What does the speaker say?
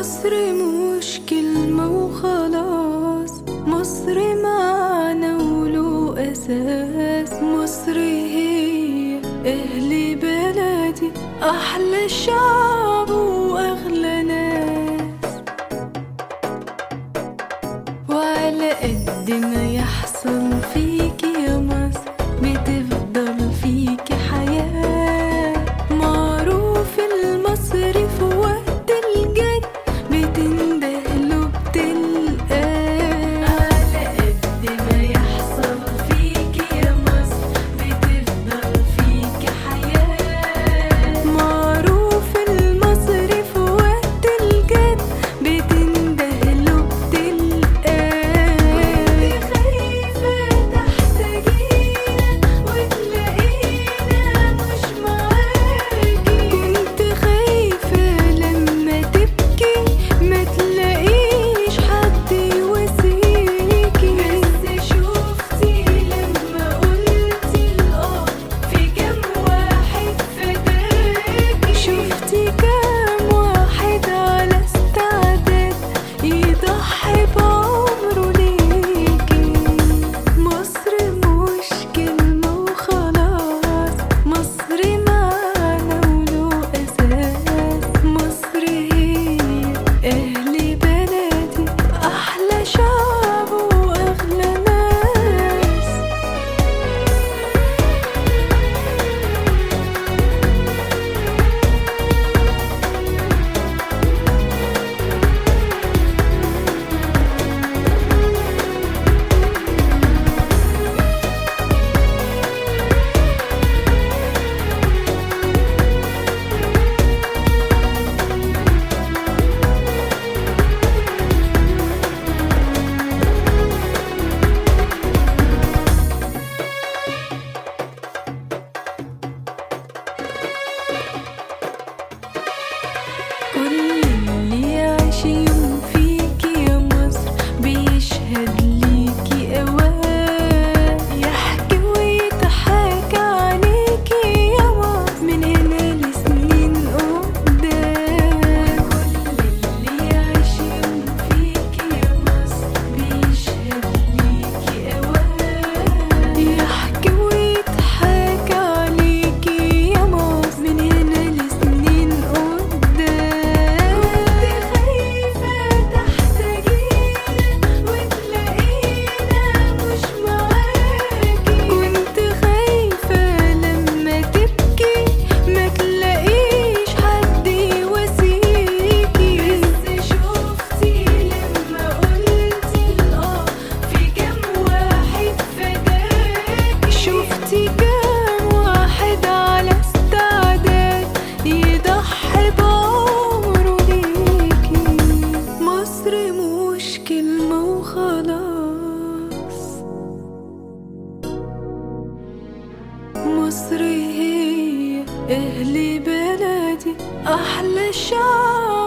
مصر مش كلمة وخلاص مصر معنى وله أساس مصر هي أهل بلدي أحلى شعب وأغلى ناس وعلى قد ما يحصل فيكي يا مصر بتفضل فيكي حياة معروف المصري في وقت الجد بتندهله بتلقاه على قد ما يحصل فيكي يا مصر بتفضل فيكي حياة معروف المصري في وقت الجد بتندهله بتلقاه كنت خايفة تحتاجينا وتلاقينا مش معاكي كنت خايفة لما تبكي ما تلاقيش حد يواسيكي بس شوفتي لما قلتي الآه في كام واحد فداكي شوفتي كام واحد على استعداد يضحي بعمره ليكي مصر مش كلمة وخلاص مصر معنى وله أساس مصر هي أهل بلدي أحلى شعب وأغلى ناس كل اللي يعيش يوم فيكي يا مصر بيشهد ليكي أوان يحكي ويتحاكى عليكي يا مصر من هنا لسنين قدام كل اللي يعيش يوم فيكي يا مصر بيشهد ليكي أوان يحكي ويتحاكى عليكي يا مصر من هنا لسنين قدام كنت خايفة تحتاجينا وتلاقينا مش معاكي كنت خايفة لما تبكي ما تلاقيش حد يواسيكي بس شوفتي لما قلتي الآه في كام واحد فداكي شوفتي كام واحد على استعداد يضحي بعمره ليكي مصر مش كلمة وخلاص مصر هي أهل بلدي أحلى شعب